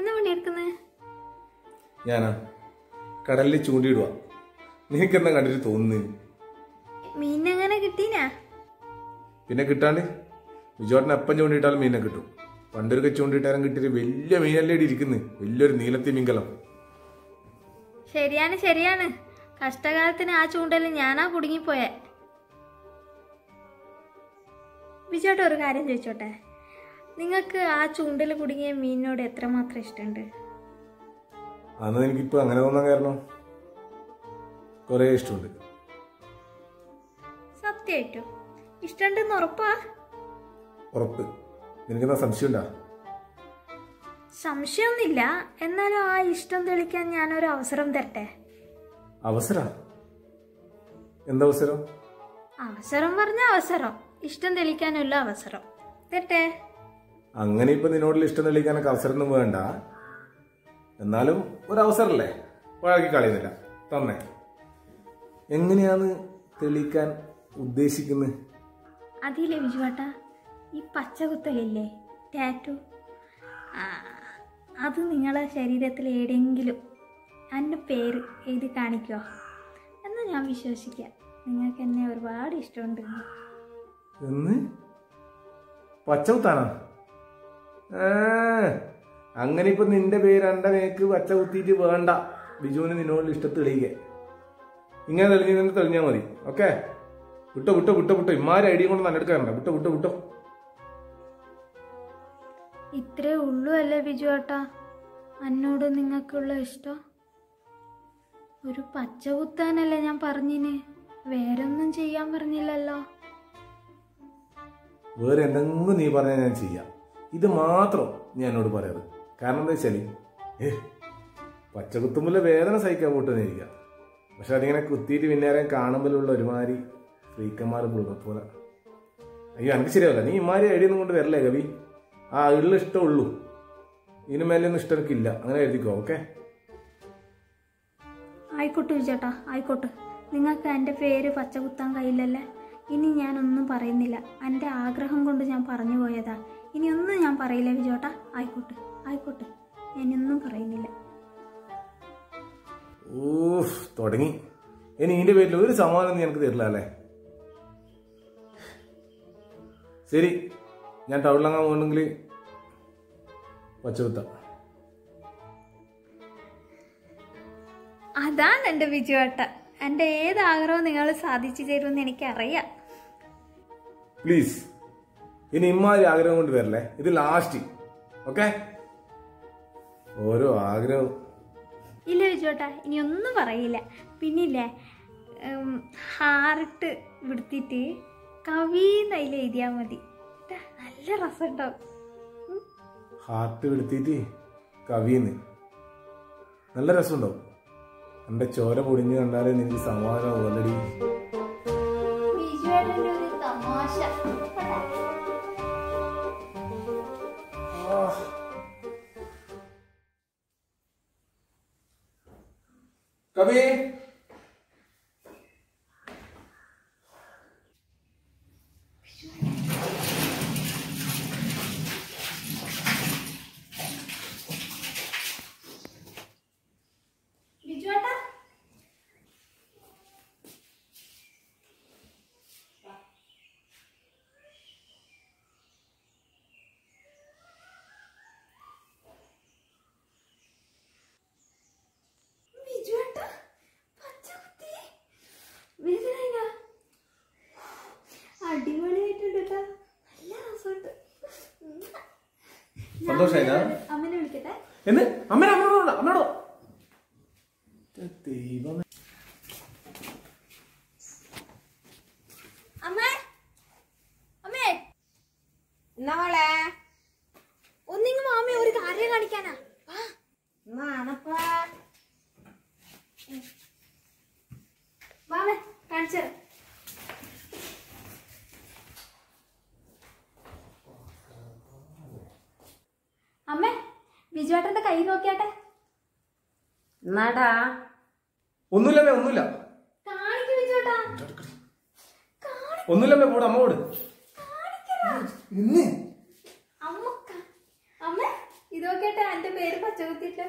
എന്താ പണിയെടുക്കുന്നത് ഞാനാ കടലിൽ ചൂണ്ടിയിടുക നിനക്കെന്താ കണ്ടിട്ട് തോന്നുന്നു മീനെങ്ങനെ കിട്ടീനാ പിന്നെ കിട്ടാണ്ട് വിജോട്ടൻ എപ്പം ചൂണ്ടിയിട്ടാലും മീനെ കിട്ടും പണ്ടൊരുക്കെ ചൂണ്ടിയിട്ടാലും കിട്ടിയിട്ട് വലിയ മീനല്ലേ ഇവിടെ ഇരിക്കുന്നത് വലിയൊരു നീലത്തി മീൻകലം ശരിയാണ് ശരിയാണ് കഷ്ടകാലത്തിന് ആ ചൂണ്ടൽ ഞാനാ കുടുങ്ങിപ്പോയെ ബിജോട്ടെ ഒരു കാര്യം ചോദിച്ചോട്ടെ നിങ്ങൾക്ക് ആ ചൂണ്ടൽ കുടുങ്ങിയ മീനിനോട് എത്രമാത്രം ഇഷ്ടമുണ്ട് അന്ന് എനിക്കിപ്പോൾ അങ്ങനെ തോന്നാൻ കാരണം കുറേ ഇഷ്ടമുണ്ട് സത്യമായിട്ടും ഇഷ്ടമുണ്ടെന്ന് ഉറപ്പാ ഉറപ്പ് നിനക്കെന്താ സംശയമുണ്ടാ സംശയമൊന്നുമില്ല എന്നാലും ആ ഇഷ്ടം തെളിക്കാൻ ഞാനൊരു അവസരം തരട്ടെ അവസര എന്താവസരം അവസരം പറഞ്ഞ അവസരം ഇഷ്ടം തെളിക്കാനുള്ള അവസരം തരട്ടെ അങ്ങനെ ഇപ്പൊ നിന്നോടുള്ള ഇഷ്ടം തെളിയിക്കാനൊക്കെ അവസരമൊന്നും വേണ്ട എന്നാലും ഒരു അവസരമല്ലേ വഴക്കി കളയുന്നില്ല തന്നെ എങ്ങനെയാണ് തെളിയിക്കാൻ ഉദ്ദേശിക്കുന്നത് അതില്ലേ ബിജുവാട്ട ഈ പച്ച കുത്തലില്ലേ ടാറ്റു ആ, അത് നിങ്ങളെ ശരീരത്തിൽ എവിടെയെങ്കിലും എൻ്റെ പേര് എഴുതി കാണിക്കോ എന്ന് ഞാൻ വിശ്വസിക്കാം നിങ്ങൾക്ക് എന്നെ ഒരുപാട് ഇഷ്ടമുണ്ട് എന്ന് പച്ചകുത്താണോ ഏ അങ്ങനെ ഇപ്പൊ നിന്റെ പേര് എന്റെ മേക്ക് പച്ച കുത്തിയിട്ട് വേണ്ട ബിജുവിന് നിന്നോട് ഇഷ്ടത്ത് തെളിയിക്കേ ഇങ്ങനെ തെളിഞ്ഞു നിന്ന് തെളിഞ്ഞാൽ മതി ഓക്കെ വിട്ടോ വിട്ടോ വിട്ടോ വിട്ടോ ഇമാരെ ഐഡിയ കൊണ്ട് തന്നെ എടുക്കാറുണ്ട് വിട്ടോ വിട്ടോ വിട്ടോ ഇത്രേ ഉള്ളൂ അല്ലേ ബിജുവാട്ട എന്നോട് നിങ്ങൾക്കുള്ള ഇഷ്ടം ഒരു പച്ച കുത്താനല്ലേ ഞാൻ പറഞ്ഞിന് വേറൊന്നും ചെയ്യാൻ പറഞ്ഞില്ലല്ലോ വേറെ എന്തെങ്കിലും നീ പറഞ്ഞാൽ ഞാൻ ചെയ്യാം ഇത് മാത്രം ഞാൻ എന്നോട് പറയാറ് കാരണം എന്താ വെച്ചാല് ഏ പച്ച കുത്തുമ്പോൾ വേദന സഹിക്കാൻ കൂട്ടുന്നിരിക്കുക പക്ഷെ അതിങ്ങനെ കുത്തിയിട്ട് പിന്നേരം കാണുമ്പോഴുള്ള ഒരുമാതിരി ഫ്രീക്കന്മാർ പുള്ളുന്ന പോലെ അയ്യോ എനിക്ക് ശരിയാവില്ല നീ ഇമാരി ഐഡിയൊന്നും കൊണ്ട് വരല്ലേ കവി ആ ഉള്ള ഇഷ്ടമുള്ളൂ ഇതിന് മേലെയൊന്നും ഇഷ്ടം എനിക്കില്ല അങ്ങനെ എഴുതിക്കോ ഓക്കെ ആയിക്കോട്ടെ വിജേട്ടാ ആയിക്കോട്ടെ നിങ്ങൾക്ക് എൻ്റെ പേര് പച്ച കുത്താൻ കഴിയില്ലല്ലേ ഇനി ഞാനൊന്നും പറയുന്നില്ല എൻ്റെ ആഗ്രഹം കൊണ്ട് ഞാൻ പറഞ്ഞു പോയതാ ഇനി ഒന്നും ഞാൻ പറയില്ല വിജോട്ടാ ആയിക്കോട്ടെ ആയിക്കോട്ടെ ഞാനൊന്നും പറയുന്നില്ല ഊഫ് തുടങ്ങി ഇനി ഇതിന്റെ പേരിൽ ഒരു സമാധാനം നീ എനിക്ക് തരില്ല അല്ലേ ശരി ഞാൻ ടൗണിലങ്ങാൻ പോകണമെങ്കിൽ പച്ചകുത്താം അതാണ് എൻ്റെ വിജുവേട്ട എൻ്റെ ഏത് ആഗ്രഹവും നിങ്ങൾ സാധിച്ചു തരുമെന്ന് എനിക്കറിയാം പ്ലീസ് ഇനി ഇമ്മാതിരി ആഗ്രഹം കൊണ്ട് വരല്ലേ ഇത് ലാസ്റ്റ് ഓക്കെ ഓരോ ആഗ്രഹം ഇല്ല വിജുവേട്ട ഇനി ഒന്നും പറയില്ല പിന്നില്ലേ ഹാർട്ട് വിടുത്തിട്ട് കവിന്ന് അതിൽ എഴുതിയാൽ മതി ട്ടാ, നല്ല രസമുണ്ടാവും ഹാർട്ട് വെളുത്തിട്ട് കവിന്ന് നല്ല രസമുണ്ടാവും എന്റെ ചോര പൊടിഞ്ഞ് കണ്ടാലേ നിനക്ക് സമാധാനം ഓൾറെഡി വിജുവേട്ടൻ്റെ ഒരു തമാശ കവി വിജുവേട്ടാ വിജുവേട്ടാ പച്ചക്കുത്തി വേദനയില്ല അടിപൊളിയായിട്ടുണ്ട് കേട്ടോ നല്ല രസമുണ്ട് സന്തോഷായിനാ? അമ്മനെ വിളിക്കട്ടെ എന്ന് അമ്മ അമ്മയോട് അമ്മയോടോ ദൈവമേ അമ്മേ അമ്മേ എന്നാ മോളെ ഒന്നിങ്ങ് മാമി ഒരു കാര്യം കാണിക്കാനാ വാ എന്നാണപ്പാ വാമേ കാണിച്ചു അമ്മേ ബിജുവേട്ടന്റെ കൈ നോക്കിയാട്ടെ എന്നാടാ ഒന്നുമില്ലമ്മേ ഒന്നുമില്ല കാണിക്കു ബിജുവേട്ടാ ഒന്നുമില്ലമ്മേ കൂടെ അമ്മോട് ഇന്ന് അമ്മ ക- അമ്മേ ഇതൊക്കെട്ടെ എന്റെ പേര് പച്ചകുത്തിട്ട്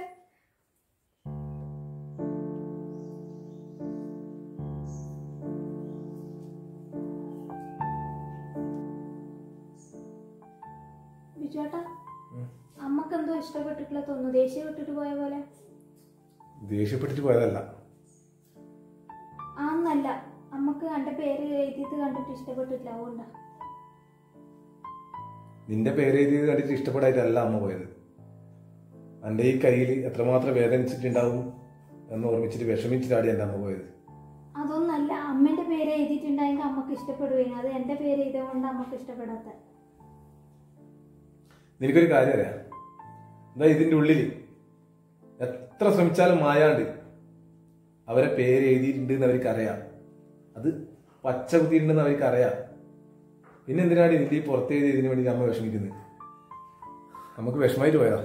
ബിജുവേട്ടാ അമ്മക്ക് എന്തോ ഇഷ്ടപ്പെട്ടിട്ടില്ല തോന്നുന്നു ദേഷ്യം വിട്ടിട്ട് പോയ പോലെ ദേഷ്യപ്പെട്ടിട്ട് പോയതല്ല ആന്നല്ല അമ്മക്ക് എന്റെ പേര് എഴുതിയത് കണ്ടിട്ട് ഇഷ്ടപ്പെട്ടിട്ടില്ല അതുകൊണ്ടാ നിന്റെ പേര് എഴുതിയത് കണ്ടിട്ട് ഇഷ്ടപ്പെടായിട്ടല്ല അമ്മ പോയത് എൻ്റെ ഈ കയ്യിൽ എത്രമാത്രം വേദനിച്ചിട്ടുണ്ടാവും എന്ന് ഓർമ്മിച്ചിട്ട് വിഷമിച്ചിട്ടാണ് എൻ്റെ അമ്മ പോയത് അതൊന്നല്ല അമ്മേന്റെ പേര് എഴുതിയിട്ടുണ്ടെങ്കിൽ അമ്മക്ക് ഇഷ്ടപ്പെടുകയും അത് എന്റെ പേര് എഴുതിയതുകൊണ്ട് അമ്മക്ക് ഇഷ്ടപ്പെടാത്ത നിനക്കൊരു കാര്യം അറിയാം എന്താ ഇതിൻ്റെ ഉള്ളിൽ എത്ര ശ്രമിച്ചാലും മായാണ്ട് അവരെ പേര് എഴുതിയിട്ടുണ്ട് എന്ന് അവർക്ക് അറിയാം അത് പച്ച കുത്തിയിട്ടുണ്ടെന്ന് അവർക്ക് അറിയാം പിന്നെ എന്തിനാണ് ഇതിൻ്റെ ഈ പുറത്ത് എഴുതി ഇതിന് വേണ്ടി അമ്മ വിഷമിക്കുന്നത് നമുക്ക് വിഷമായിട്ട് പോയതാ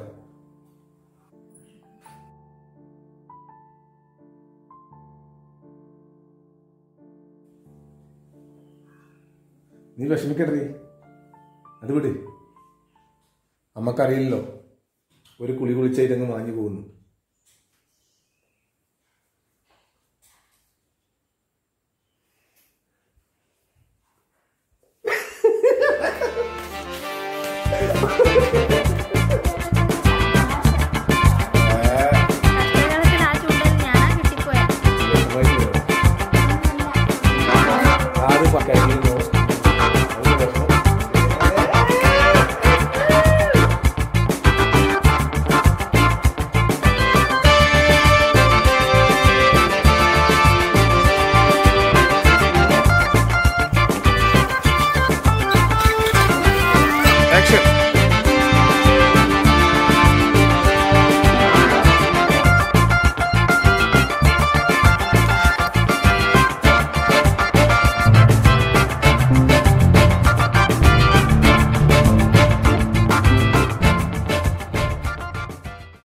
നീ വിഷമിക്കണ്ടേ അത് വിട് അമ്മക്കറിയില്ലല്ലോ ഒരു കുളി കുളിച്ചായിട്ടങ്ങ് മാഞ്ഞു പോകുന്നു